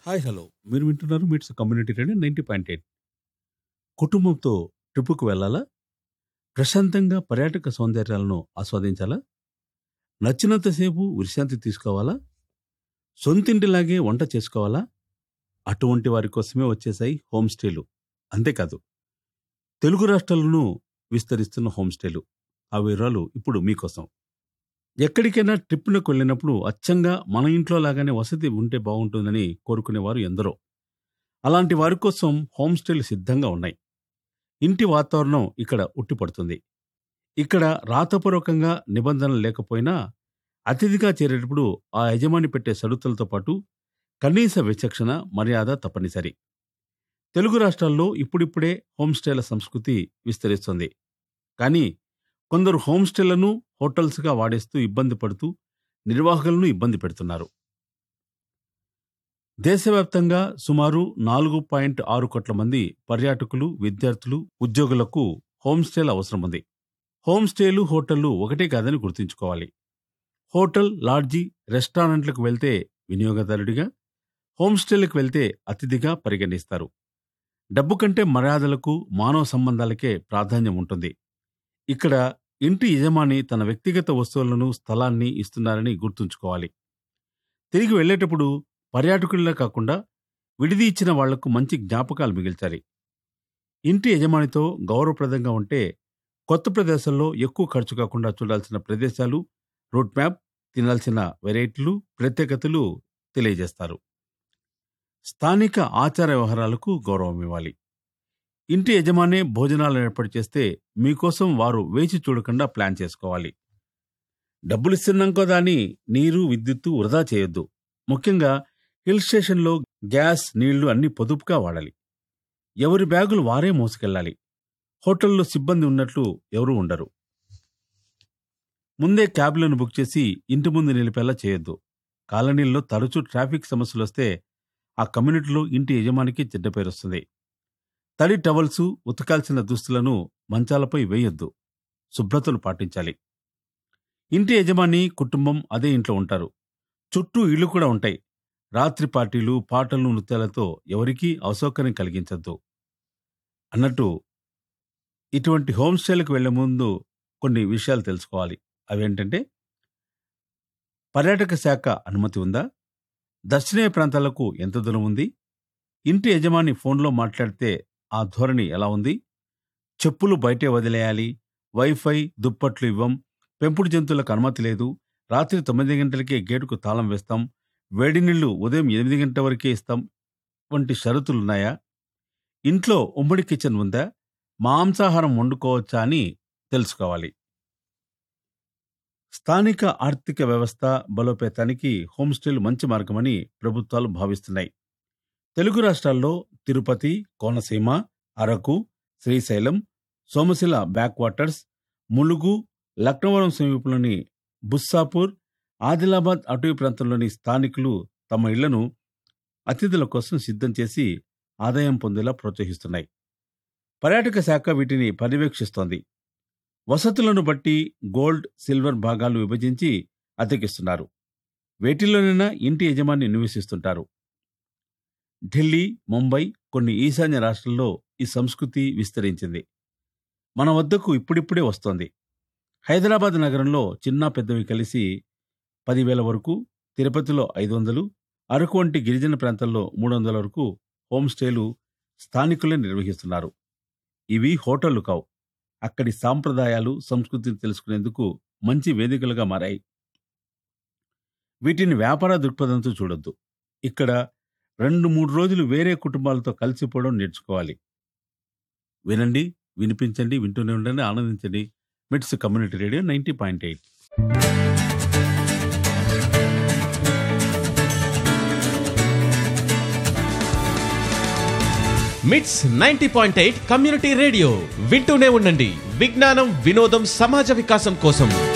hi hello మీరు వింటున్నారు MITS community radio ninety point eight కుటుంబంతో ట్రిప్పుకు వెళ్ళాలా ప్రశాంతంగా పర్యాటక సౌందర్యాలను ఆస్వాదించాలా నచ్చినంతసేపు విశ్రాంతి తీసుకోవాలా సొంతింటిలాగే వంట చేసుకోవాలా అటువంటి వారి కోసమే వచ్చేసాయి హోమ్ స్టేలు అంతేకాదు తెలుగు రాష్ట్రాలను విస్తరిస్తున్న హోమ్ స్టేలు ఆ వివరాలు ఇప్పుడు మీకోసం ఎక్కడికైనా ట్రిప్లకు వెళ్ళినప్పుడు అచ్చంగా మన ఇంట్లో లాగానే వసతి ఉంటే బాగుంటుందని కోరుకునేవారు ఎందరో అలాంటి వారి కోసం హోమ్ స్టేలు సిద్ధంగా ఉన్నాయి ఇంటి వాతావరణం ఇక్కడ ఉట్టిపడుతుంది ఇక్కడ రాతపూర్వకంగా నిబంధనలు లేకపోయినా అతిథిగా చేరేటప్పుడు ఆ యజమాని పెట్టే షరతులతో పాటు కనీస విచక్షణ మర్యాద తప్పనిసరి తెలుగు రాష్ట్రాల్లో ఇప్పుడిప్పుడే హోమ్ స్టేల సంస్కృతి విస్తరిస్తుంది కానీ కొందరు హోమ్ స్టేలను హోటల్స్గా వాడేస్తూ ఇబ్బంది పడుతూ నిర్వాహకులను ఇబ్బంది పెడుతున్నారు దేశవ్యాప్తంగా సుమారు నాలుగు పాయింట్ ఆరు కోట్ల మంది పర్యాటకులు విద్యార్థులు ఉద్యోగులకు హోమ్ స్టేల అవసరం ఉంది హోమ్ స్టేలు హోటళ్లు ఒకటే కాదని గుర్తుంచుకోవాలి హోటల్ లాడ్జీ రెస్టారెంట్లకు వెళ్తే వినియోగదారుడిగా హోమ్ స్టేలకు వెళ్తే అతిథిగా పరిగణిస్తారు డబ్బు కంటే మర్యాదలకు మానవ సంబంధాలకే ప్రాధాన్యం ఉంటుంది ఇక్కడ ఇంటి యజమాని తన వ్యక్తిగత వస్తువులను స్థలాన్ని ఇస్తున్నారని గుర్తుంచుకోవాలి తిరిగి వెళ్ళేటప్పుడు పర్యాటకులే కాకుండా విడిది ఇచ్చిన వాళ్లకు మంచి జ్ఞాపకాలు మిగిల్చాలి ఇంటి యజమానితో గౌరవప్రదంగా ఉంటే కొత్త ప్రదేశాల్లో ఎక్కువ ఖర్చు కాకుండా చూడాల్సిన ప్రదేశాలు రూట్ మ్యాప్ తినాల్సిన వెరైటీలు ప్రత్యేకతలు తెలియజేస్తారు స్థానిక ఆచార వ్యవహారాలకు గౌరవం ఇవ్వాలి ఇంటి యజమానే భోజనాలు ఏర్పాటు చేస్తే మీకోసం వారు వేచి చూడకుండా ప్లాన్ చేసుకోవాలి డబ్బులు ఇస్తున్నాం కదా అని నీరు విద్యుత్తు వృధా చేయొద్దు ముఖ్యంగా హిల్ స్టేషన్లో గ్యాస్ నీళ్లు అన్ని పొదుపుగా వాడాలి ఎవరి బ్యాగులు వారే మోసుకెళ్ళాలి హోటల్లో సిబ్బంది ఉన్నట్లు ఎవరూ ఉండరు ముందే క్యాబ్లను బుక్ చేసి ఇంటి ముందు నిలిపేలా చేయొద్దు కాలనీల్లో తరచూ ట్రాఫిక్ సమస్యలు వస్తే ఆ కమ్యూనిటీలో ఇంటి యజమానికి చెడ్డ పేరు వస్తుంది తడి టవల్సు ఉతకాల్సిన దుస్తులను మంచాలపై వేయొద్దు శుభ్రతలు పాటించాలి ఇంటి యజమాని కుటుంబం అదే ఇంట్లో ఉంటారు చుట్టూ ఇళ్లు కూడా ఉంటాయి రాత్రి పార్టీలు పాటలు నృత్యాలతో ఎవరికీ అసౌకర్యం కలిగించద్దు అన్నట్టు ఇటువంటి హోమ్ స్టేలకు వెళ్లే ముందు కొన్ని విషయాలు తెలుసుకోవాలి అవేంటంటే పర్యాటక శాఖ అనుమతి ఉందా దర్శనీయ ప్రాంతాలకు ఎంత దూరం ఉంది ఇంటి యజమాని ఫోన్లో మాట్లాడితే ఆ ధోరణి ఎలా ఉంది చెప్పులు బయటే వదిలేయాలి వైఫై దుప్పట్లు ఇవ్వం పెంపుడు జంతువులకు అనుమతి లేదు రాత్రి తొమ్మిది గంటలకే గేటుకు తాళం వేస్తాం వేడి నీళ్లు ఉదయం ఎనిమిది గంటల వరకే ఇస్తాం వంటి షరతులున్నాయా ఇంట్లో ఉమ్మడి కిచెన్ ఉందా మాంసాహారం వండుకోవచ్చా అని తెలుసుకోవాలి స్థానిక ఆర్థిక వ్యవస్థ బలోపేతానికి హోంస్టేలు మంచి మార్గమని ప్రభుత్వాలు భావిస్తున్నాయి తెలుగు రాష్ట్రాల్లో తిరుపతి కోనసీమ అరకు శ్రీశైలం సోమశిల బ్యాక్ వాటర్స్ ములుగు లక్నవరం సమీపంలోని బుస్సాపూర్ ఆదిలాబాద్ అటవీ ప్రాంతంలోని స్థానికులు తమ ఇళ్లను అతిథుల కోసం సిద్ధం చేసి ఆదాయం పొందేలా ప్రోత్సహిస్తున్నాయి పర్యాటక శాఖ వీటిని పర్యవేక్షిస్తోంది వసతులను బట్టి గోల్డ్ సిల్వర్ భాగాలు విభజించి అద్దెకిస్తున్నారు వేటిలోనైనా ఇంటి యజమాని నివసిస్తుంటారు ఢిల్లీ ముంబై కొన్ని ఈశాన్య రాష్ట్రాల్లో ఈ సంస్కృతి విస్తరించింది మన వద్దకు ఇప్పుడిప్పుడే వస్తోంది హైదరాబాద్ నగరంలో చిన్న పెద్దవి కలిసి పదివేల వరకు తిరుపతిలో ఐదు వందలు అరకు వంటి గిరిజన ప్రాంతాల్లో మూడు వందల వరకు హోమ్ స్టేలు స్థానికులే నిర్వహిస్తున్నారు ఇవి హోటళ్లు కావు అక్కడి సాంప్రదాయాలు సంస్కృతిని తెలుసుకునేందుకు మంచి వేదికలుగా మారాయి వీటిని వ్యాపార దృక్పథంతో చూడొద్దు ఇక్కడ రెండు మూడు రోజులు వేరే కుటుంబాలతో కలిసిపోవడం నేర్చుకోవాలి వినండి వినిపించండి వింటూనే ఉండండి ఆనందించండి MITS community radio ninety point eight MITS ninety point eight community radio వింటూనే ఉండండి విజ్ఞానం వినోదం సమాజ వికాసం కోసం